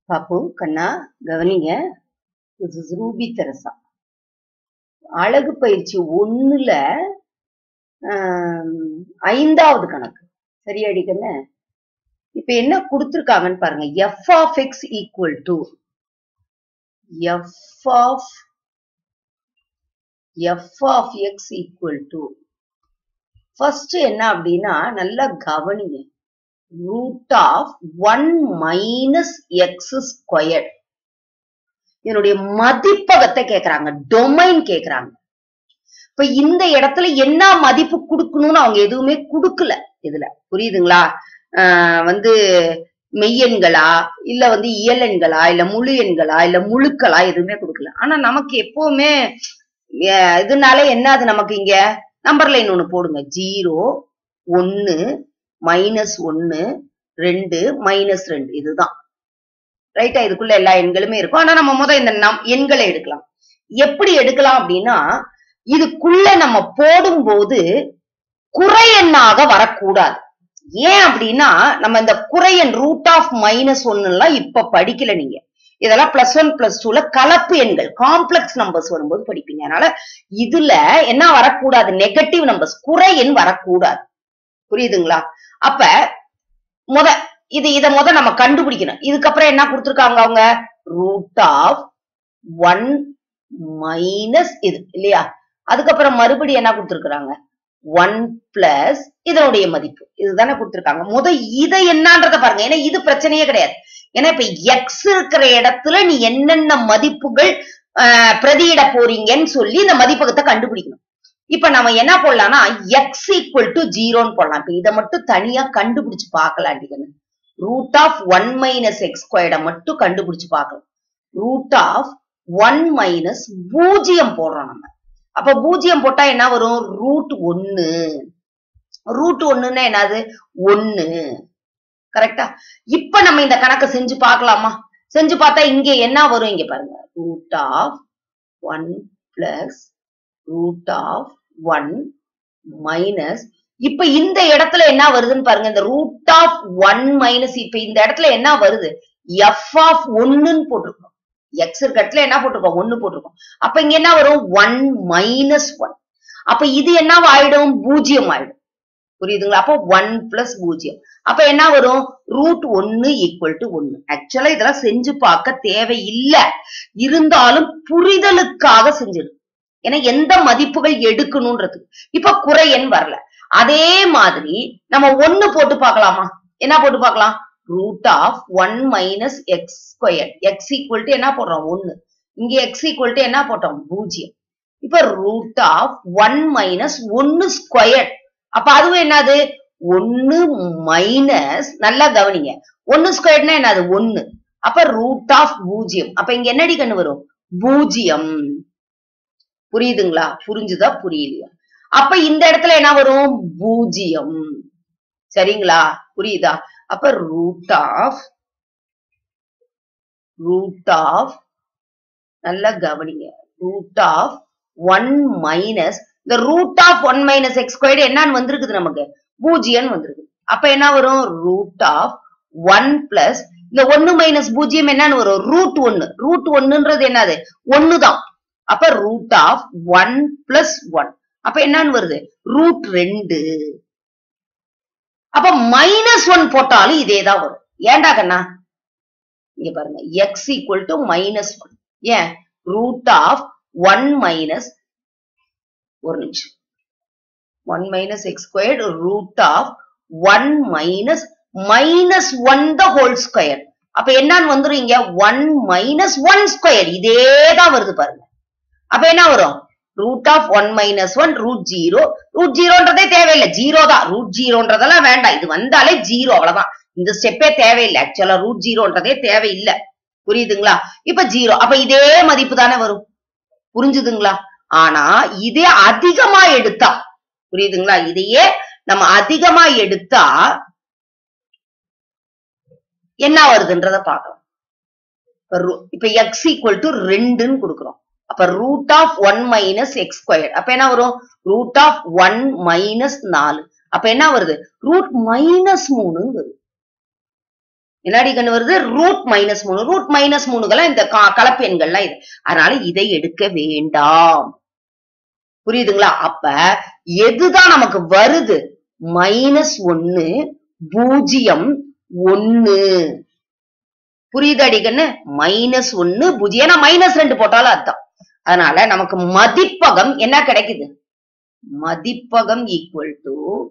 பாப்பு கண்ணா கவனிங்க this is Ruby Teresa அழகு பயிற்சி ஒண்ணுல ஆம், ஐந்தாவது கணக்கு சரியாடி கண்ணு இப்ப என்ன கொடுத்திருக்காங்கன்னு பாருங்க F of X equal to F of F of X equal to first என்ன அப்படின்னா நல்லா கவனிங்க root of one minus X square இதனுடைய மதிப்பகத்தை கேக்குறாங்க டொமைன் கேக்குறாங்க இப்ப இந்த இடத்துல என்ன மதிப்பு கொடுக்கணும்னு அவங்க எதுவுமே கொடுக்கல இதுல புரியுதுங்களா ஆஹ் வந்து மெய்யெண்களா இல்ல வந்து இயலெண்களா இல்ல முழு எண்களா இல்ல முழுக்களா எதுவுமே கொடுக்கல ஆனா நமக்கு எப்பவுமே அஹ் இதனால என்ன அது நமக்கு இங்க நம்பர் லைன் ஒண்ணு போடுங்க ஜீரோ ஒன்னு மைனஸ் ஒன்னு ரெண்டு மைனஸ் ரெண்டு இதுதான் ரைட்டா இதுக்குள்ள எல்லா எண்களுமே இருக்கும் ஆனா நம்ம முத இந்த நம் எண்களை எடுக்கலாம் எப்படி எடுக்கலாம் அப்படின்னா இதுக்குள்ள நம்ம போடும்போது குறை எண்ணாக வரக்கூடாது ஏன் அப்படின்னா நம்ம இந்த குறையன் ரூட் ஆஃப் மைனஸ் ஒன்னுலாம் இப்ப படிக்கல நீங்க இதெல்லாம் பிளஸ் ஒன் பிளஸ் டூல கலப்பு எண்கள் காம்ப்ளெக்ஸ் நம்பர்ஸ் வரும்போது படிப்பீங்க அதனால இதுல என்ன வரக்கூடாது நெகட்டிவ் நம்பர்ஸ் குறை எண் வரக்கூடாது புரியுதுங்களா அப்ப முத இது இத முத நம்ம கண்டுபிடிக்கணும் இதுக்கப்புறம் என்ன கொடுத்திருக்காங்க அவங்க ரூட் ஆஃப் ஒன் மைனஸ் இது இல்லையா அதுக்கப்புறம் மறுபடியும் என்ன கொடுத்திருக்காங்க ஒன் பிளஸ் இதனுடைய மதிப்பு இதுதானே கொடுத்திருக்காங்க முத இதை என்னன்றத பாருங்க ஏன்னா இது பிரச்சனையே கிடையாது ஏன்னா இப்ப எக்ஸ் இருக்கிற இடத்துல நீ என்னென்ன மதிப்புகள் ஆஹ், பிரதியிட போறீங்கன்னு சொல்லி இந்த மதிப்பகத்தை கண்டுபிடிக்கணும் இப்ப நம்ம என்ன போடலாம்னா எக்ஸ் ஈக்குவல் டு ஜீரோன்னு போடலாம் இப்ப இதை மட்டும் தனியா கண்டுபிடிச்சு பார்க்கலாம் root of one minus X ஸ்கொயர்டை மட்டும் கண்டுபிடிச்சு பார்க்கலாம் ரூட் ஆஃப் ஒன் மைனஸ் பூஜ்ஜியம் போடுறோம் நம்ம அப்ப பூஜ்ஜியம் போட்டா என்ன வரும் ரூட் ஒன்னு ரூட் ஒண்ணுன்னா என்னது ஒன்னு கரெக்டா இப்ப நம்ம இந்த கணக்கை செஞ்சு பார்க்கலாமா செஞ்சு பார்த்தா இங்க என்ன வரும் இங்க பாருங்க root of one plus root of one minus இப்ப இந்த இடத்துல என்ன வருதுன்னு பாருங்க இந்த ரூட் ஆஃப் ஒன் மைனஸ் இப்ப இந்த இடத்துல என்ன வருது எஃப் ஆஃப் ஒன்னுன்னு போட்டிருக்கோம் எக்ஸ் இருக்க இடத்துல என்ன போட்டிருக்கோம் ஒன்னு போட்டிருக்கோம் அப்ப இங்க என்ன வரும் ஒன் மைனஸ் ஒன் அப்ப இது என்ன ஆயிடும் பூஜ்ஜியம் ஆயிடும் புரியுதுங்களா அப்போ ஒன் பிளஸ் பூஜ்ஜியம் அப்ப என்ன வரும் ரூட் ஒன்னு ஈக்குவல் டு ஒன்னு ஆக்சுவலா இதெல்லாம் செஞ்சு பார்க்க தேவையில்லை இருந்தாலும் புரிதலுக்காக செஞ்சிடும் ஏன்னா எந்த மதிப்புகள் எடுக்கணும்ன்றது இப்ப குறை எண் வரல அதே மாதிரி நம்ம ஒன்னு போட்டு பார்க்கலாமா என்ன போட்டு பார்க்கலாம் root of one minus X square X equal to என்ன போடுறோம் ஒன்னு இங்க எக்ஸ் ஈக்குவல் டு என்ன போட்டோம் பூஜ்ஜியம் இப்ப ரூட் ஆஃப் ஒன் மைனஸ் ஒன்னு ஸ்கொயர் அப்ப அதுவும் என்னது ஒன்னு மைனஸ் நல்லா கவனிங்க ஒன்னு ஸ்கொயர்னா என்னது ஒன்னு அப்ப ரூட் ஆஃப் பூஜ்ஜியம் அப்ப இங்க என்னடி கண்ணு வரும் பூஜ்ஜியம் புரியுதுங்களா புரிஞ்சுதா புரியலையா அப்ப இந்த இடத்துல என்ன வரும் பூஜ்ஜியம் சரிங்களா புரியுதா அப்ப ரூட் ஆஃப் ரூட் ஆஃப் நல்லா கவனிங்க ரூட் ஆஃப் ஒன் மைனஸ் இந்த root of one minus X squared என்னன்னு வந்திருக்குது நமக்கு பூஜ்ஜியம் வந்திருக்கு அப்ப என்ன வரும் ரூட் ஆஃப் ஒன் பிளஸ் இந்த ஒன்னு மைனஸ் பூஜ்ஜியம் என்னன்னு வரும் ரூட் ஒன்னு ரூட் ஒன்னுன்றது என்னது ஒண்ணுதான் அப்ப root of one plus one அப்ப என்னன்னு வருது ரூட் ரெண்டு அப்ப மைனஸ் ஒன் போட்டாலும் இதேதான் வரும் ஏன்டா கண்ணா இங்க பாருங்க X equal to minus one ஏன் ரூட் ஆஃப் ஒன் மைனஸ் ஒரு நிமிஷம் one minus X squared root of one minus minus one the whole square அப்ப என்னன்னு வந்துரும் இங்க ஒன் மைனஸ் ஒன் ஸ்கொயர் இதே தான் வருது பாருங்க அப்ப என்ன வரும் root of one minus one root zero root ஜீரோன்றதே தேவையில்லை ஜீரோ தான் ரூட் ஜீரோன்றதெல்லாம் வேண்டாம் இது வந்தாலே ஜீரோ அவ்வளவுதான் இந்த ஸ்டெப்பே தேவையில்லை ஆக்சுவலா ரூட் ஜீரோன்றதே தேவையில்லை புரியுதுங்களா இப்ப ஜீரோ அப்ப இதே மதிப்பு தானே வரும் புரிஞ்சுதுங்களா ஆனா இதே அதிகமா எடுத்தா புரியுதுங்களா இதையே நம்ம அதிகமா எடுத்தா என்ன வருதுன்றத பார்க்கலாம் இப்ப ரு- இப்ப எக்ஸ் ஈக்குவல் டு ரெண்டுன்னு கொடுக்குறோம் அப்ப root of one minus X square அப்ப என்ன வரும் ரூட் ஆஃப் ஒன் மைனஸ் நாலு அப்ப என்ன வருது ரூட் மைனஸ் மூணு வருது என்னடி கண்ணு வருது ரூட் மைனஸ் மூணு ரூட் மைனஸ் மூணுக்கெல்லாம் இந்த க- கலப்பு எண்கள்லாம் இது அதனால இதை எடுக்க வேண்டாம் புரியுதுங்களா அப்ப எதுதான் நமக்கு வருது மைனஸ் ஒன்னு பூஜ்ஜியம் ஒன்னு புரியுது அடிக்கண்ணு மைனஸ் ஒன்னு பூஜ்ஜியம் ஏன்னா மைனஸ் ரெண்டு போட்டாலும் அர்த்தம் அதனால நமக்கு மதிப்பகம் என்ன கிடைக்குது மதிப்பகம் ஈக்குவல் டு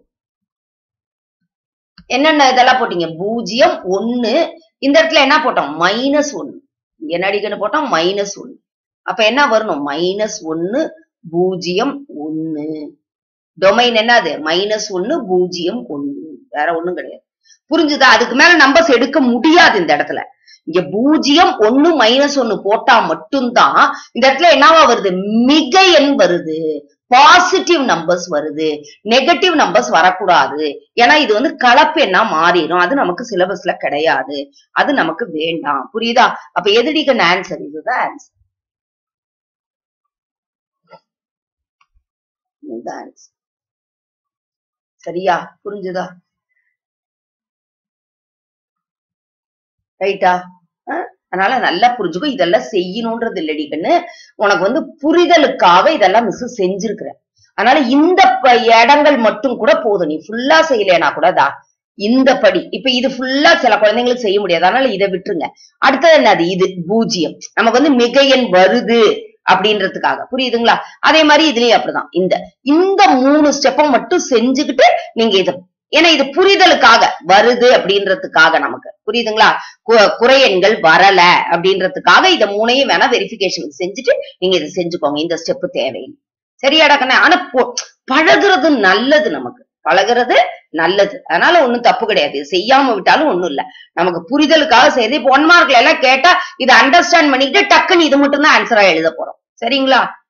என்னென்ன இதெல்லாம் போட்டீங்க பூஜ்ஜியம் ஒன்னு இந்த இடத்துல என்ன போட்டோம் மைனஸ் ஒன்னு என்ன அடிக்கன்னு போட்டோம் மைனஸ் ஒன்னு அப்ப என்ன வரணும் மைனஸ் ஒன்னு பூஜ்ஜியம் ஒன்னு டொமைன் என்னது மைனஸ் ஒன்னு பூஜ்ஜியம் ஒன்னு வேற ஒண்ணும் கிடையாது புரிஞ்சுதா அதுக்கு மேல நம்பர்ஸ் எடுக்க முடியாது இந்த இடத்துல இங்க பூஜ்ஜியம் ஒன்னு மைனஸ் ஒன்னு போட்டா மட்டும்தான் இந்த இடத்துல என்னவா வருது மிக எண் வருது பாசிட்டிவ் நம்பர்ஸ் வருது நெகட்டிவ் நம்பர்ஸ் வரக்கூடாது ஏன்னா இது வந்து கலப்பு எண்ணா மாறிடும் அது நமக்கு சிலபஸ்ல கிடையாது அது நமக்கு வேண்டாம் புரியுதா அப்ப எதிரிக்கு ஆன்சர் இதுதான் ஆன்சர் இதுதான் ஆன்சர் சரியா புரிஞ்சுதா ரைட்டா அதனால நல்லா புரிஞ்சுக்கோ இதெல்லாம் செய்யணும்ன்றது இல்லடி கண்ணு உனக்கு வந்து புரிதலுக்காக இதெல்லாம் மிஸ் செஞ்சிருக்கிறேன் அதனால இந்த ப- இடங்கள் மட்டும் கூட போதும் நீ ஃபுல்லா செய்யலைனா கூட தா இந்த படி இப்ப இது ஃபுல்லா சில குழந்தைங்களுக்கு செய்ய முடியாது அதனால இதை விட்டுருங்க அடுத்தது என்னது இது பூஜ்ஜியம் நமக்கு வந்து மிக எண் வருது அப்படின்றதுக்காக புரியுதுங்களா அதே மாதிரி இதுலயும் அப்படிதான் இந்த இந்த மூணு ஸ்டெப்பை மட்டும் செஞ்சுக்கிட்டு நீங்க இது ஏன்னா இது புரிதலுக்காக வருது அப்படின்றதுக்காக நமக்கு புரியுதுங்களா கு- குறை எண்கள் வரல அப்படின்றதுக்காக இத மூணையும் வேணா வெரிஃபிகேஷன் செஞ்சுட்டு நீங்க இதை செஞ்சுக்கோங்க இந்த ஸ்டெப் தேவையில்லை சரியாடா கண்ணே ஆனா பொ- பழகுறது நல்லது நமக்கு பழகுறது நல்லது அதனால ஒண்ணும் தப்பு கிடையாது இது செய்யாம விட்டாலும் ஒண்ணும் இல்ல நமக்கு புரிதலுக்காக செய்து இப்ப ஒன் மார்க்ல எல்லாம் கேட்டா இதை அண்டர்ஸ்டாண்ட் பண்ணிக்கிட்டு டக்குன்னு இது மட்டும் தான் ஆன்சரா எழுத போறோம் சரிங்களா